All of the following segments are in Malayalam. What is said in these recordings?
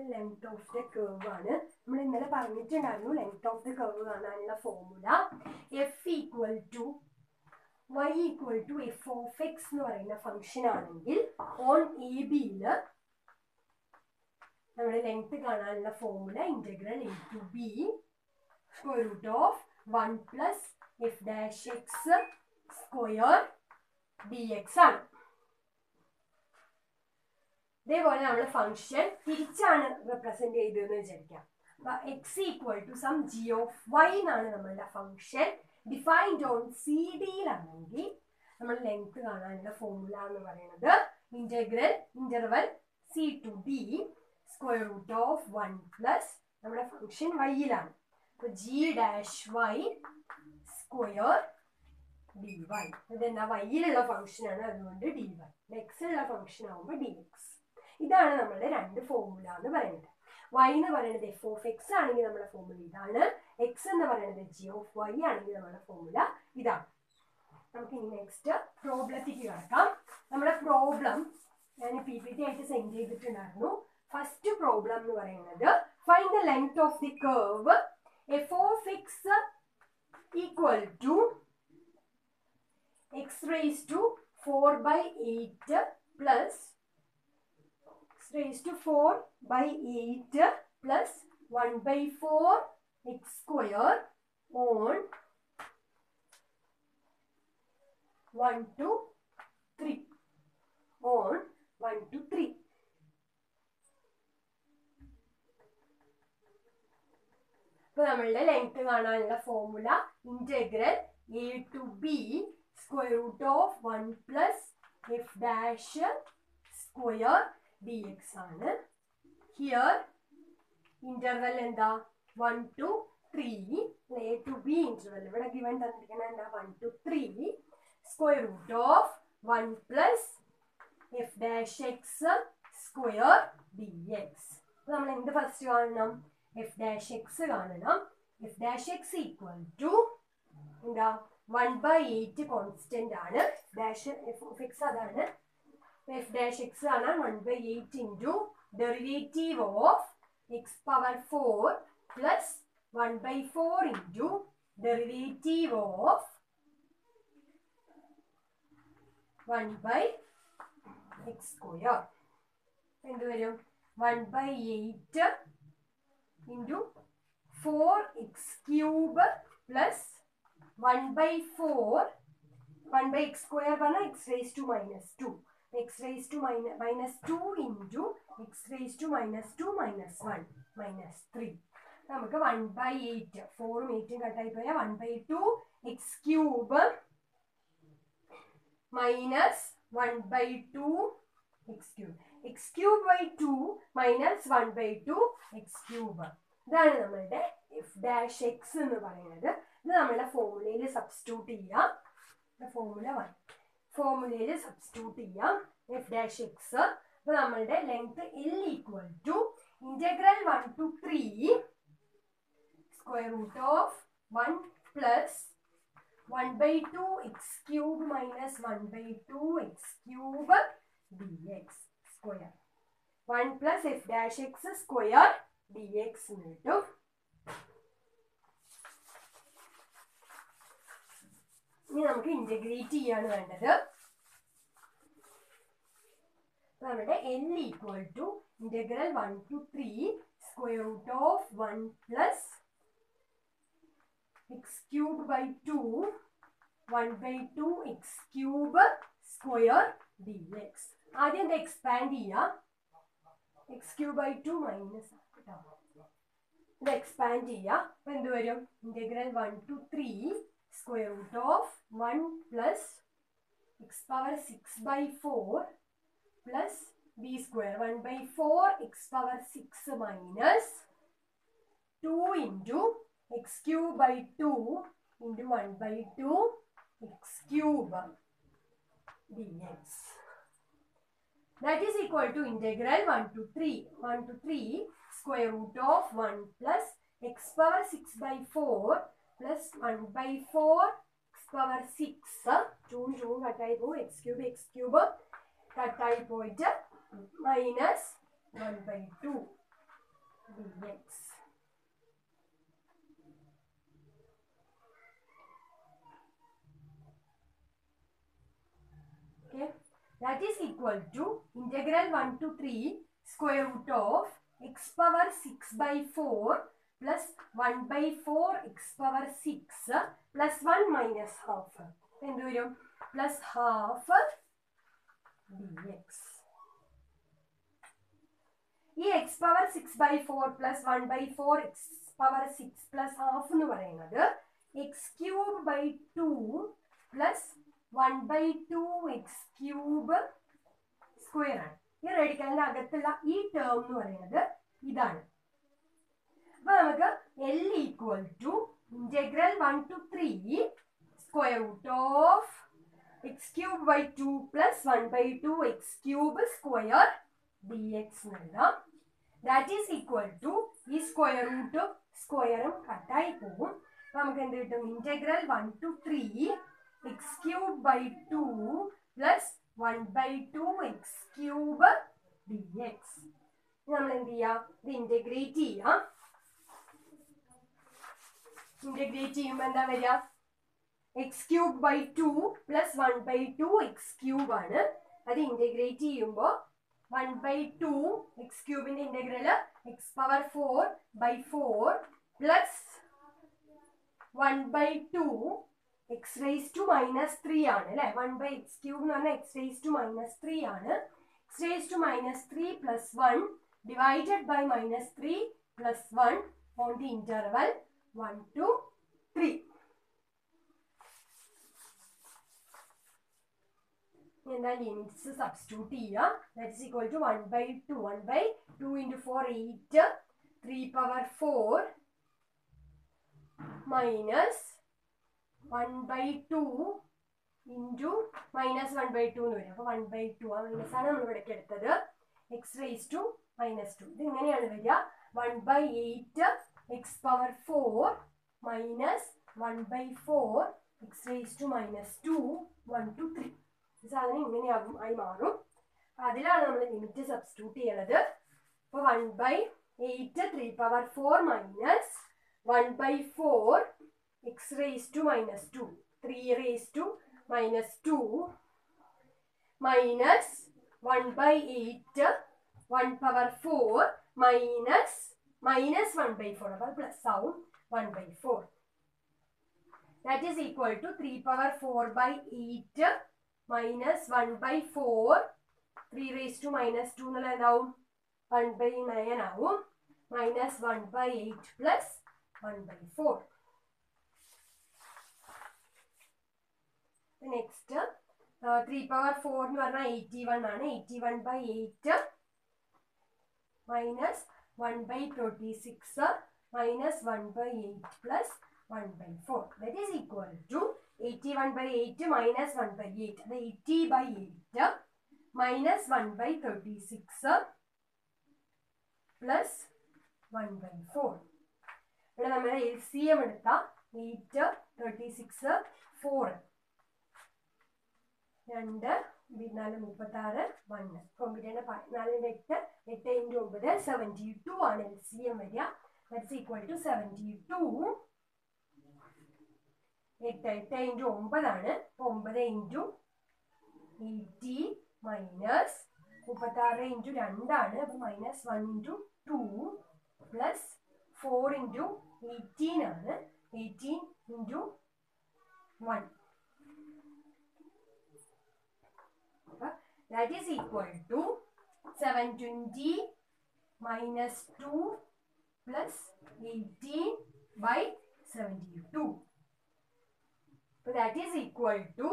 ലെങ്ത് ഓഫ് ദ കർവ് ആണ് നമ്മൾ ഇന്നലെ പറഞ്ഞിട്ടുണ്ടായിരുന്നു ലെങ്ത് ഓഫ് ദ കർവ് കാണാനുള്ള formula F equal to Y equal to F of X എന്ന് പറയുന്ന ഫംഗ്ഷൻ ആണെങ്കിൽ ഓൺ എ ബിയിൽ നമ്മുടെ ലെങ്ത് കാണാനുള്ള formula integral A to B square root of one plus F dash X square D X ആണ് ഇതേപോലെ നമ്മൾ ഫംഗ്ഷൻ തിരിച്ചാണ് റെപ്രസെന്റ് ചെയ്തതെന്ന് വിചാരിക്കാം അപ്പൊ X equal to some G of Y എന്നാണ് നമ്മളുടെ ഫംഗ്ഷൻ ഡിഫൈൻഡ് ഓൺ സി ഡിയിലാണെങ്കിൽ നമ്മൾ ലെങ്ത് കാണാനുള്ള ഫോർമുല എന്ന് പറയുന്നത് integral interval C to D square root of one plus നമ്മുടെ ഫംഗ്ഷൻ വൈയിലാണ് അപ്പൊ G dash Y square D Y ഇതെന്താ വൈയിലുള്ള ഫംഗ്ഷൻ ആണ് അതുകൊണ്ട് ഡി വൈ എക്സിലുള്ള ഫംഗ്ഷൻ ആകുമ്പോൾ ഡി എക്സ് ഇതാണ് നമ്മളുടെ രണ്ട് ഫോർമുല എന്ന് പറയുന്നത് വൈ എന്ന് പറയുന്നത് എഫ് ഓഫ് എക്സ് ആണെങ്കിൽ നമ്മുടെ ഫോർമുല ഇതാണ് എക്സ് എന്ന് പറയുന്നത് ജി ഓഫ് വൈ ആണെങ്കിൽ നമ്മുടെ ഫോർമുല ഇതാണ് നമുക്ക് ഇനി നെക്സ്റ്റ് പ്രോബ്ലത്തിക്ക് കിടക്കാം നമ്മുടെ പ്രോബ്ലം ഞാൻ പി പി ടി ആയിട്ട് സെൻഡ് ചെയ്തിട്ടുണ്ടായിരുന്നു ഫസ്റ്റ് പ്രോബ്ലം എന്ന് പറയുന്നത് find the length of the curve F of X equal to x raised to 4 by 8 plus x raised to 4 by 8 plus 1 by 4 x square on 1 to 3 on 1 to 3 ഇപ്പൊ നമ്മളുടെ ലെങ്ത് കാണാനുള്ള formula integral A to B square root of one plus F dash square D X ആണ് ഹിയർ ഇന്റർവെൽ എന്താ one two three A to B interval ഇവിടെ ഗിവൻ തന്നിരിക്കുന്നത് എന്താ one two three square root of one plus F dash X square D X നമ്മൾ എന്ത് ഫസ്റ്റ് കാണണം എഫ് ഡാഷ് എക്സ് കാണണം F dash X equal to എന്താ വൺ ബൈ എയ്റ്റ് കോൺസ്റ്റന്റ് ആണ് ഡാഷ് എഫ് ഓഫ് എക്സ് അതാണ് എഫ് ഡാഷ് എക്സ് കാണാൻ one by eight into derivative of X power four plus one by four into derivative of one by X square എന്ത് വരും one by eight into four X cube plus 1 by 4 1 by x square പറഞ്ഞാൽ x raised to minus 2 x raised to minus, minus 2 into x raised to minus 2 minus 1 minus 3 നമുക്ക് 1 by 8 4ഉം 8ഉം കട്ടായി പോയാൽ 1 by 2 x cube minus 1 by 2 x cube x cube by 2 minus 1 by 2 x cube ഇതാണ് നമ്മളുടെ എഫ് ഡാഷ് എക്സ് എന്ന് പറയുന്നത് ഇത് നമ്മളുടെ ഫോർമുലയിൽ സബ്സ്റ്റിറ്റ്യൂട്ട് ചെയ്യാം ഫോർമുല വൺ ഫോർമുലയിൽ സബ്സ്റ്റിറ്റ്യൂട്ട് ചെയ്യാം എഫ് ഡാഷ് എക്സ് അപ്പൊ നമ്മളുടെ length L equal to integral one two three square root of one plus one by two X cube minus one by two X cube D X square one plus F dash X square D X കിട്ടും ഇനി നമുക്ക് ഇന്റഗ്രേറ്റ് ചെയ്യാണ് വേണ്ടത് നമ്മുടെ L equal to integral one two three square root of one plus X cube by two one by two X cube square D X ആദ്യം എന്താ എക്സ്പാൻഡ് ചെയ്യാം X cube by two minus ഇത് എക്സ്പാൻഡ് ചെയ്യാം അപ്പൊ എന്ത് വരും integral one two three square root of 1 plus x power 6 by 4 plus b square 1 by 4 x power 6 minus 2 into x cube by 2 into 1 by 2 x cube dx. That is equal to integral 1 to 3. 1 to 3 square root of 1 plus x power 6 by 4 plus 1 by 4 x power 6 2 2 കട്ടായി പോകും x cube x cube കട്ടായി പോയിട്ട് minus one by two dx. Okay, that is equal to integral 1 to 3 square root of x power 6 by 4 plus 1 by 4 x power 6 plus 1 minus half. എന്ത് വരും പ്ലസ് ഹാഫ് ഡി എക്സ് ഈ X power six by four plus one by four X power six plus half എന്ന് പറയുന്നത് X cube by two plus one by two X cube square ആണ് ഈ റേഡിക്കലിന്റെ അകത്തുള്ള ഈ ടേം എന്ന് പറയുന്നത് ഇതാണ് അപ്പൊ നമുക്ക് L equal to integral one two three square root of X cube by two plus one by two X cube square D X എഴുതാം ദാറ്റ് ഈസ് ഈക്വൽ ടു ഈ സ്ക്വയർ റൂട്ടും സ്ക്വയറും കട്ടായി പോകും അപ്പൊ നമുക്ക് എന്ത് കിട്ടും integral one two three X cube by two plus one by two X cube D X നമ്മൾ എന്ത് ചെയ്യാം ഇത് ഇന്റഗ്രേറ്റ് ചെയ്യാം ഇന്റഗ്രേറ്റ് ചെയ്യുമ്പോൾ എന്താ വരിക X cube by two plus one by two X cube ആണ് അത് ഇന്റഗ്രേറ്റ് ചെയ്യുമ്പോൾ വൺ ബൈ ടു എക്സ് ക്യൂബിന്റെ integral X power four by four plus one by two X raise to minus three ആണ് അല്ലെ വൺ ബൈ എക്സ് ക്യൂബ് എന്ന് പറഞ്ഞാൽ X raise to minus three ആണ് X raise to minus three plus one divided by minus three plus one on the interval one two three എന്താ ലിമിറ്റ്സ് സബ്സ്റ്റിറ്റ്യൂട്ട് ചെയ്യുക that's equal to one by two one by two into four eight three power four minus one by two into minus one by two എന്ന് വരും അപ്പോൾ വൺ ബൈ ടു ആ മൈനസ് ആണ് നമ്മൾ ഇവിടേക്ക് എടുത്തത് X raise to minus two ഇത് ഇങ്ങനെയാണ് വരിക one by eight X power four minus one by four X raise to minus two one two three ഈ സാധനം ഇങ്ങനെയാകും ആയി മാറും അതിലാണ് നമ്മൾ ലിമിറ്റ് സബ്സ്റ്റിറ്റ്യൂട്ട് ചെയ്യണത് അപ്പോൾ one by eight three power four minus one by four X raise to minus two three raise to minus two minus one by eight one power four minus minus one by four അപ്പോൾ പ്ലസ് ആവും one by four that is equal to three power four by eight minus one by four three raise to minus two എന്നുള്ള എന്താവും വൺ ബൈ നയൻ ആവും minus one by eight plus one by four next three power four എന്ന് പറഞ്ഞാൽ എയ്റ്റി വൺ ആണ് eighty one by eight minus one by thirty six minus one by eight plus one by four that is equal to eighty one by eight minus one by eight അത് eighty by eight minus one by thirty six plus one by four ഇവിടെ നമ്മൾ എൽ സി എം എടുത്ത എയ്റ്റ് തേർട്ടി സിക്സ് ഫോർ രണ്ട് നാല് മുപ്പത്തി ആറ് വണ്ണ് കൊമ്പിറ്റേൻ്റെ പതിനാലിൻ്റെ എട്ട് എട്ട് ഇൻറ്റു ഒമ്പത് സെവൻറ്റി ടു ആണ് എൽ സി എം വരിക that's equal to seventy two എട്ട് എട്ട് ഇൻറ്റു ഒമ്പതാണ് അപ്പോൾ ഒമ്പത് ഇൻറ്റു എയ്റ്റി മൈനസ് മുപ്പത്തി ആറ് ഇൻറ്റു രണ്ടാണ് അപ്പോൾ minus one into two plus four into eighteen ആണ് eighteen into one that is equal to 720 minus 2 plus 18 by 72. So that is equal to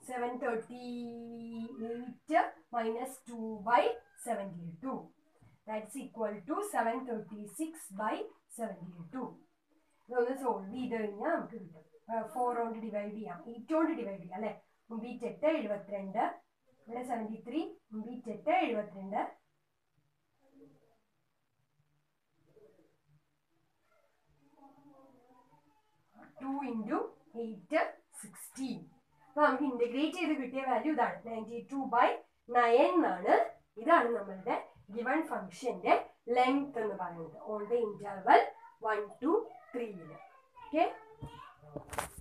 738 minus 2 by 72. That's equal to 736 by 72. ഇതൊന്ന് സോൾവ് ചെയ്ത് കഴിഞ്ഞാൽ നമുക്ക് കിട്ടും ഫോർ കൊണ്ട് ഡിവൈഡ് ചെയ്യാം എയ്റ്റ് കൊണ്ട് ഡിവൈഡ് ചെയ്യാം അല്ലേ മുമ്പീറ്റ് എട്ട് എഴുപത്തിരണ്ട് ഇവിടെ സെവൻറ്റി ത്രീ മുമ്പീറ്റ് എട്ട് എഴുപത്തിരണ്ട് ടു ഇൻറ്റു എയ്റ്റ് സിക്സ്റ്റീൻ അപ്പോൾ നമുക്ക് ഇൻ്റഗ്രേറ്റ് ചെയ്ത് കിട്ടിയ വാല്യൂ ഇതാണ് നയൻറ്റി ടു ബൈ നയൻ എന്നാണ് ഇതാണ് നമ്മളുടെ ഗിവൺ ഫംഗ്ഷന്റെ ലെങ്ത് എന്ന് പറയുന്നത് on the interval one two ത്രീയിൽ ഓക്കെ